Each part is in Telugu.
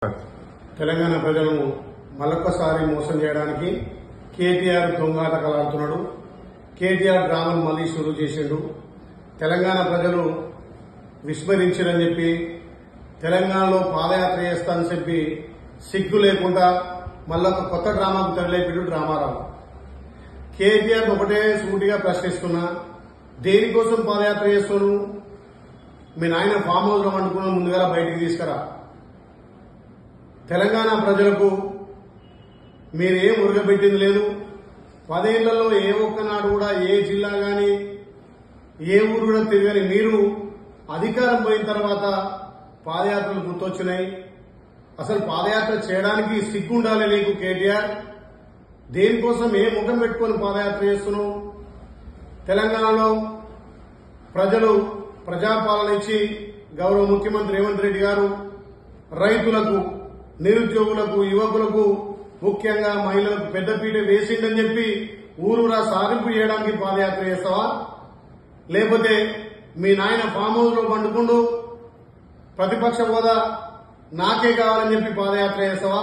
తెలంగాణ ప్రజలను మరొకసారి మోసం చేయడానికి కేటీఆర్ దొంగాటకలు ఆడుతున్నాడు కేటీఆర్ డ్రామాను మళ్లీ షురూ చేసిండు తెలంగాణ ప్రజలు విస్మరించారని చెప్పి తెలంగాణలో పాదయాత్ర చేస్తానని చెప్పి సిగ్గు లేకుండా మళ్ళొక కొత్త డ్రామాకు తరలేపిడు డ్రామారావు కేటీఆర్ ఒకటే సూటిగా ప్రశ్నిస్తున్నా దేనికోసం పాదయాత్ర చేస్తున్నాను మీ నాయన ఫామ్ హౌస్ లో వండుకున్న ముందుగా బయటికి తీసుకురా తెలంగాణ ప్రజలకు మీరేం ఉరగబెట్టింది లేదు పదేళ్లలో ఏ ఒక్కనాడు కూడా ఏ జిల్లా గాని ఏ ఊరు కూడా తిరగని మీరు అధికారం పోయిన తర్వాత పాదయాత్రలు గుర్తొచ్చినాయి అసలు పాదయాత్ర చేయడానికి సిగ్గుండాలి నీకు కేటీఆర్ దేనికోసం ఏ ముఖం పెట్టుకొని పాదయాత్ర చేస్తున్నావు తెలంగాణలో ప్రజలు ప్రజాపాలన ఇచ్చి గౌరవ ముఖ్యమంత్రి రేవంత్ రెడ్డి గారు రైతులకు నిరుద్యోగులకు యువకులకు ముఖ్యంగా మహిళలకు పెద్దపీట వేసిందని చెప్పి ఊరూరా సాధింపు చేయడానికి పాదయాత్ర చేస్తావా లేకపోతే మీ నాయన ఫామ్ హౌస్ లో పండుకుంటూ ప్రతిపక్ష హోదా నాకే కావాలని చెప్పి పాదయాత్ర చేస్తావా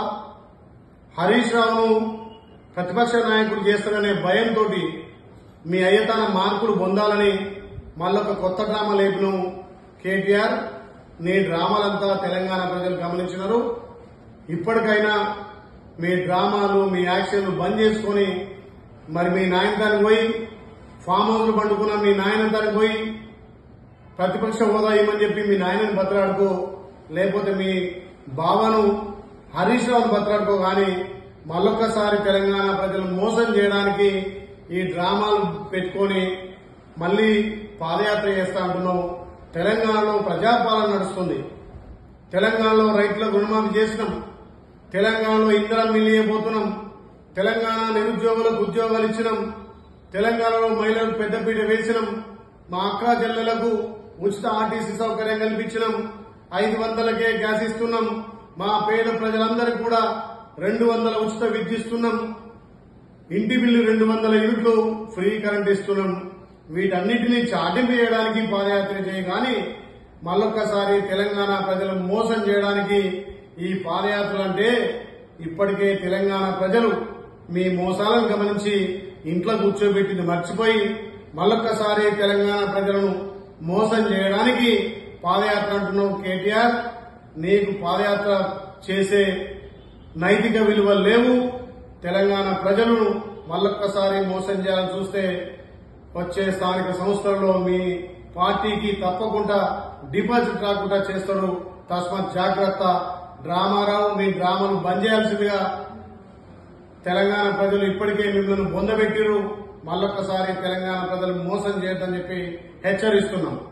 హరీష్ రావును ప్రతిపక్ష నాయకుడు చేస్తాడనే భయంతో మీ అయ్యతాన మార్పులు పొందాలని మళ్ళొక కొత్త డ్రామా లేపును కేటీఆర్ నీ డ్రామాలంతా తెలంగాణ ప్రజలు గమనించినారు ఇప్పటికైనా మీ డ్రామాలు మీ యాక్షన్లు బంద్ చేసుకొని మరి మీ నాయనతానికి పోయి ఫామ్ హౌస్ పండుకున్న మీ నాయనతానికి పోయి ప్రతిపక్ష హోదా ఇవ్వమని చెప్పి మీ నాయనని బతలాడుకో లేకపోతే మీ బావను హరీష్ రావు బతలాడుకో గాని మళ్ళొక్కసారి తెలంగాణ ప్రజలు మోసం చేయడానికి ఈ డ్రామాలు పెట్టుకొని మళ్లీ పాదయాత్ర చేస్తా అంటున్నావు తెలంగాణలో ప్రజాపాలన నడుస్తుంది తెలంగాణలో రైతులకు రుణమాఫీ చేసినాం తెలంగాణలో ఇందిరా మిల్లి ఇవ్వబోతున్నాం తెలంగాణ నిరుద్యోగులకు ఉద్యోగాలు ఇచ్చినాం తెలంగాణలో మహిళలకు పెద్దపీట వేసినాం మా అక్క చెల్లెలకు ఉచిత ఆర్టీసీ సౌకర్యం కల్పించినాం ఐదు వందలకే గ్యాస్ ఇస్తున్నాం మా పేద ప్రజలందరికీ కూడా రెండు వందల ఉచిత విద్య ఇస్తున్నాం ఇంటి బిల్లు రెండు వందల యూనిట్లు ఫ్రీ కరెంట్ ఇస్తున్నాం వీటన్నిటినీ చాటింపు చేయడానికి పాదయాత్ర చేయ కానీ మళ్ళొక్కసారి తెలంగాణ ప్రజలను మోసం చేయడానికి ఈ పాదయాత్రలు అంటే ఇప్పటికే తెలంగాణ ప్రజలు మీ మోసాలను గమనించి ఇంట్లో కూర్చోబెట్టింది మర్చిపోయి మళ్ళొక్కసారి తెలంగాణ ప్రజలను మోసం చేయడానికి పాదయాత్ర అంటున్నావు కేటీఆర్ నీకు పాదయాత్ర చేసే నైతిక విలువలు లేవు తెలంగాణ ప్రజలను మళ్ళొక్కసారి మోసం చేయాలని చూస్తే వచ్చే స్థానిక సంస్థలలో మీ పార్టీకి తప్పకుండా డిపాజిట్ రాకుండా చేస్తారు తస్మాత్ జాగ్రత్త డ్రామారావు మీ డ్రామాను బంద్ చేయాల్సిందిగా తెలంగాణ ప్రజలు ఇప్పటికే మిమ్మల్ని బొందబెట్టిరు మళ్ళొక్కసారి తెలంగాణ ప్రజలు మోసం చేయొద్దని చెప్పి హెచ్చరిస్తున్నాం